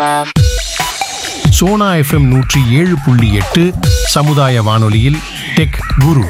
Sona FM நூற்றி ஏழு புள்ளி எட்டு சமுதாய வானொலியில் டெக் குரு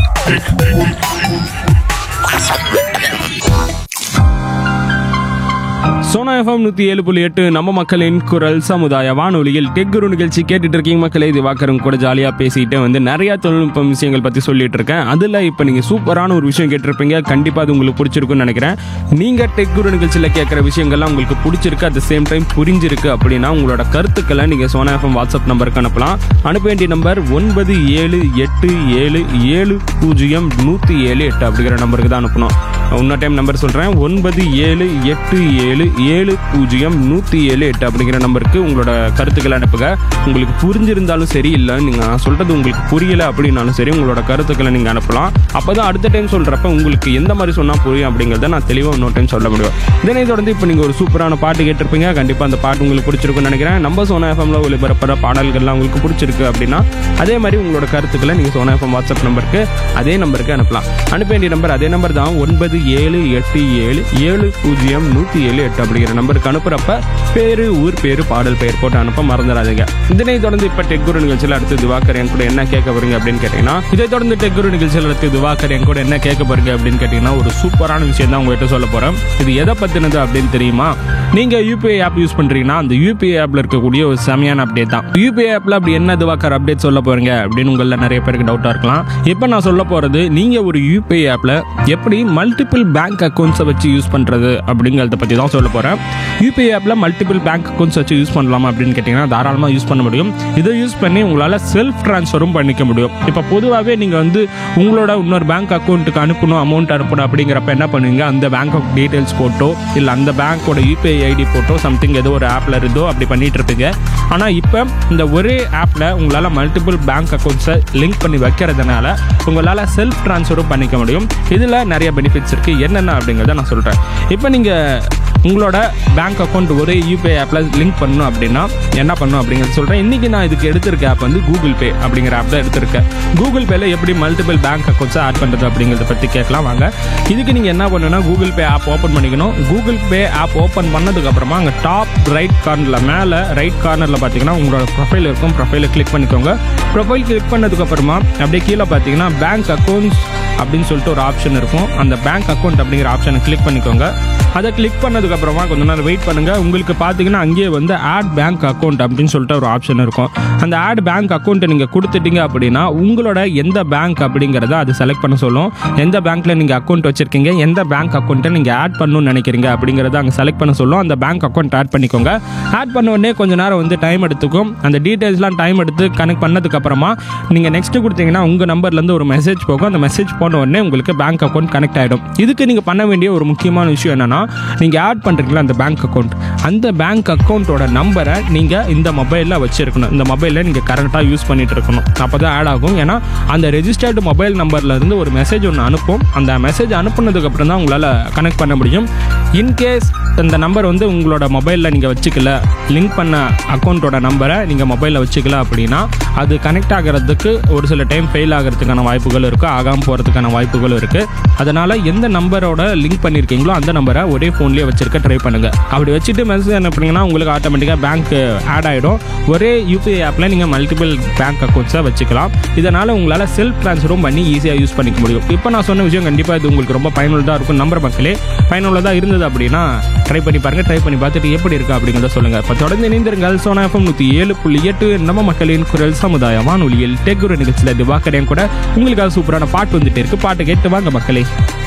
சோனா எஃப்எம் நூற்றி ஏழு புள்ளி எட்டு நம்ம மக்களின் குரல் சமுதாய வானொலியில் டெக்குரு நிகழ்ச்சி கேட்டுட்டு இருக்கீங்க மக்களே திவாகரும் கூட ஜாலியாக பேசிட்டு வந்து நிறைய தொழில்நுட்பம் விஷயங்கள் பற்றி சொல்லிட்டு இருக்கேன் அதில் இப்போ நீங்கள் சூப்பரான ஒரு விஷயம் கேட்டிருப்பீங்க கண்டிப்பாக அது உங்களுக்கு பிடிச்சிருக்குன்னு நினைக்கிறேன் நீங்கள் டெக்குரு நிகழ்ச்சியில் கேட்குற விஷயங்கள்லாம் உங்களுக்கு பிடிச்சிருக்கு அட் த சேம் டைம் புரிஞ்சிருக்கு அப்படின்னா உங்களோட கருத்துக்களை நீங்கள் சோனா எஃப்எம் வாட்ஸ்அப் நம்பருக்கு அனுப்பலாம் அனுப்ப வேண்டிய நம்பர் ஒன்பது ஏழு எட்டு ஏழு ஏழு பூஜ்ஜியம் நூற்றி ஏழு எட்டு அப்படிங்கிற நம்பருக்கு தான் அனுப்பணும் இன்னொரு டைம் நம்பர் சொல்கிறேன் ஒன்பது ஏழு எட்டு ஏழு ஏழு பூஜ்ஜியம் நூற்றி ஏழு எட்டு அப்படிங்கிற நம்பருக்கு உங்களோட கருத்துக்களை அனுப்புங்க உங்களுக்கு புரிஞ்சிருந்தாலும் சரி இல்லை நீங்கள் நான் சொல்கிறது உங்களுக்கு புரியலை அப்படின்னாலும் சரி உங்களோட கருத்துக்களை நீங்கள் அனுப்பலாம் அப்போ தான் அடுத்த டைம் சொல்கிறப்ப உங்களுக்கு எந்த மாதிரி சொன்னால் புரியும் அப்படிங்கிறத நான் தெளிவாக இன்னொரு டைம் சொல்ல முடியும் இதனை தொடர்ந்து இப்போ நீங்கள் ஒரு சூப்பரான பாட்டு கேட்டிருப்பீங்க கண்டிப்பாக அந்த பாட்டு உங்களுக்கு பிடிச்சிருக்குன்னு நினைக்கிறேன் நம்ம சோனா எஃப்எம்ல ஒளிபரப்புற பாடல்கள்லாம் உங்களுக்கு பிடிச்சிருக்கு அப்படின்னா அதே மாதிரி உங்களோட கருத்துக்களை நீங்கள் சோனா எஃப்எம் வாட்ஸ்அப் நம்பருக்கு அதே நம்பருக்கு அனுப்பலாம் அனுப்ப வேண்டிய நம்பர் அதே நம்பர் தான் ஒன்பது ஏழு எட்டு ஏழு ஏழு பூஜ்ஜியம் நூற்றி ஏழு எட்டு அப்படிங்கிற நம்பருக்கு அனுப்புறப்ப பேரு ஊர் பேரு பாடல் பெயர் போட்டு அனுப்ப மறந்துடாதீங்க இதனை தொடர்ந்து இப்போ டெக்குரு நிகழ்ச்சியில் அடுத்து திவாகர் என் கூட என்ன கேட்க போறீங்க அப்படின்னு கேட்டீங்கன்னா இதை தொடர்ந்து டெக்குரு நிகழ்ச்சியில் அடுத்து திவாகர் என் கூட என்ன கேட்க போறீங்க அப்படின்னு கேட்டீங்கன்னா ஒரு சூப்பரான விஷயம் தான் உங்ககிட்ட சொல்ல போறேன் இது எதை பத்தினது அப்படின்னு தெரியுமா நீங்க யூபிஐ ஆப் யூஸ் பண்றீங்கன்னா அந்த யூபிஐ ஆப்ல இருக்கக்கூடிய ஒரு செமையான அப்டேட் தான் யூபிஐ ஆப்ல அப்படி என்ன திவாகர் அப்டேட் சொல்ல போறீங்க அப்படின்னு உங்கள நிறைய பேருக்கு டவுட்டா இருக்கலாம் இப்போ நான் சொல்ல போறது நீங்க ஒரு யூபிஐ ஆப்ல எப்படி மல்டிபிள் பேங்க் அக்கௌண்ட்ஸை வச்சு யூஸ் பண்றது அப்படிங்கிறத பத்தி தான் சொல்ல போறேன் யூபிஐ ஆப்ல மல்டிபிள் பேங்க் அக்கௌண்ட்ஸ் வச்சு யூஸ் பண்ணலாமா அப்படின்னு கேட்டிங்கன்னா தாராளமாக யூஸ் பண்ண முடியும் இதை யூஸ் பண்ணி உங்களால் செல்ஃப் ட்ரான்ஸ்ஃபரும் பண்ணிக்க முடியும் இப்போ பொதுவாகவே நீங்கள் வந்து உங்களோட இன்னொரு பேங்க் அக்கௌண்ட்டுக்கு அனுப்பணும் அமௌண்ட் அனுப்பணும் அப்படிங்கிறப்ப என்ன பண்ணுவீங்க அந்த பேங்க் டீட்டெயில்ஸ் போட்டோ இல்லை அந்த பேங்க்கோட யூபிஐ ஐடி போட்டோ சம்திங் ஏதோ ஒரு ஆப்பில் இருந்தோ அப்படி பண்ணிட்டு இருப்பீங்க ஆனால் இப்போ இந்த ஒரே ஆப்பில் உங்களால் மல்டிபிள் பேங்க் அக்கௌண்ட்ஸை லிங்க் பண்ணி வைக்கிறதுனால உங்களால் செல்ஃப் ட்ரான்ஸ்ஃபரும் பண்ணிக்க முடியும் இதில் நிறைய பெனிஃபிட்ஸ் இருக்குது என்னென்ன அப்படிங்கிறத நான் சொல்கிறேன் இப்போ நீங்கள் உங்களோட பேங்க் அக்கௌண்ட் ஒரே யூபிஐ ஆப்பில் லிங்க் பண்ணணும் அப்படின்னா என்ன பண்ணணும் அப்படிங்கிறத சொல்கிறேன் இன்றைக்கி நான் இதுக்கு எடுத்திருக்க ஆப் வந்து கூகுள் பே அப்படிங்கிற ஆப் தான் எடுத்திருக்கேன் கூகுள் பேல எப்படி மல்டிபிள் பேங்க் அக்கௌண்ட்ஸை ஆட் பண்ணுறது அப்படிங்கிறத பற்றி கேட்கலாம் வாங்க இதுக்கு நீங்கள் என்ன பண்ணணும்னா கூகுள் பே ஆப் ஓப்பன் பண்ணிக்கணும் கூகுள் பே ஆப் ஓப்பன் பண்ணதுக்கப்புறமா அங்கே டாப் ரைட் கார்னரில் மேலே ரைட் கார்னரில் பார்த்தீங்கன்னா உங்களோட ப்ரொஃபைல் இருக்கும் ப்ரொஃபைலை கிளிக் பண்ணிக்கோங்க ப்ரொஃபைல் கிளிக் பண்ணதுக்கப்புறமா அப்படியே கீழே பார்த்தீங்கன்னா பேங்க் அக்கௌண்ட்ஸ் அப்படின்னு சொல்லிட்டு ஒரு ஆப்ஷன் இருக்கும் அந்த பேங்க் அக்கௌண்ட் அப்படிங்கிற ஆப்ஷனை கிளிக் பண்ணிக்கோங்க அதை கிளிக் பண்ணதுக்கு அப்புறமா கொஞ்ச நேரம் வெயிட் பண்ணுங்க உங்களுக்கு பார்த்தீங்கன்னா அங்கேயே வந்து ஆட் பேங்க் அக்கௌண்ட் அப்படின்னு சொல்லிட்டு ஒரு ஆப்ஷன் இருக்கும் அந்த ஆட் பேங்க் அக்கௌண்ட்டை நீங்கள் கொடுத்துட்டீங்க அப்படின்னா உங்களோட எந்த பேங்க் அப்படிங்கிறத அது செலக்ட் பண்ண சொல்லும் எந்த பேங்க்ல நீங்கள் அக்கௌண்ட் வச்சிருக்கீங்க எந்த பேங்க் அக்கௌண்ட்டை நீங்கள் ஆட் பண்ணணும்னு நினைக்கிறீங்க அப்படிங்கிறத அங்கே செலக்ட் பண்ண சொல்லும் அந்த பேங்க் அக்கௌண்ட் ஆட் பண்ணிக்கோங்க ஆட் பண்ண உடனே கொஞ்ச நேரம் வந்து டைம் எடுத்துக்கும் அந்த டீட்டெயில்ஸ்லாம் டைம் எடுத்து கனெக்ட் பண்ணதுக்கு அப்புறமா நீங்கள் நெக்ஸ்ட் கொடுத்தீங்கன்னா உங்கள் நம்பர்லேருந்து ஒரு மெசேஜ் போகும் அந்த மெசேஜ் போன உடனே உங்களுக்கு பேங்க் அக்கௌண்ட் கனெக்ட் ஆகிடும் இதுக்கு நீங்கள் பண்ண வேண்டிய ஒரு முக்கியமான விஷயம் என்னன்னா நீங்கள் ஆட் பண்ணுறீங்களா அந்த பேங்க் அக்கௌண்ட் அந்த பேங்க் அக்கௌண்ட்டோட நம்பரை நீங்கள் இந்த மொபைலில் வச்சிருக்கணும் இந்த மொபைலில் நீங்கள் கரெக்டாக யூஸ் பண்ணிட்டு இருக்கணும் அப்போ தான் ஆட் ஆகும் ஏன்னா அந்த ரெஜிஸ்டர்டு மொபைல் நம்பர்ல இருந்து ஒரு மெசேஜ் ஒன்று அனுப்பும் அந்த மெசேஜ் அனுப்புனதுக்கு அப்புறம் தான் உங்களால் கனெக்ட் பண்ண முடியும் இன்கேஸ் இந்த நம்பர் வந்து உங்களோட மொபைலில் நீங்கள் வச்சுக்கல லிங்க் பண்ண அக்கௌண்ட்டோட நம்பரை நீங்கள் மொபைலில் வச்சுக்கல அப்படின்னா அது கனெக்ட் ஆகிறதுக்கு ஒரு சில டைம் ஃபெயில் ஆகிறதுக்கான வாய்ப்புகள் இருக்குது ஆகாமல் போகிறதுக்கான வாய்ப்புகளும் இருக்குது அதனால் எந்த நம்பரோட லிங்க் பண்ணியிருக்கீங்களோ அந்த நம்பரை ஒரே ஃபோன்லேயே வச்சிருக்க ட்ரை பண்ணுங்கள் அப்படி வச்சுட்டு மெசேஜ் அனுப்புனீங்கன்னா உங்களுக்கு ஆட்டோமேட்டிக்காக பேங்க் ஆட் ஆகிடும் ஒரே யூபிஐ ஆப்பில் நீங்கள் மல்டிபிள் பேங்க் அக்கௌண்ட்ஸை வச்சுக்கலாம் இதனால் உங்களால் செல்ஃப் ட்ரான்ஸ்ஃபரும் பண்ணி ஈஸியாக யூஸ் பண்ணிக்க முடியும் இப்போ நான் சொன்ன விஷயம் கண்டிப்பாக இது உங்களுக்கு ரொம்ப பயனுள்ளதாக இருக்கும் நம்பர் மக்களே பயனுள்ளதாக இருந்தது அப்படின்னா ட்ரை பண்ணி பாருங்க ட்ரை பண்ணி பார்த்துட்டு எப்படி இருக்கு அப்படிங்கிறத சொல்லுங்க இப்போ தொடர்ந்து இணைந்திருங்கள் சோனா எஃப்எம் நூற்றி ஏழு புள்ளி எட்டு நம்ம மக்களின் குரல் சமுதாய வானொலியில் டெக்குர நிகழ்ச்சியில் திவாக்கரையும் கூட உங்களுக்காக சூப்பரான பாட்டு வந்துட்டு இருக்கு பாட்டு கேட்டு வாங்க மக்களே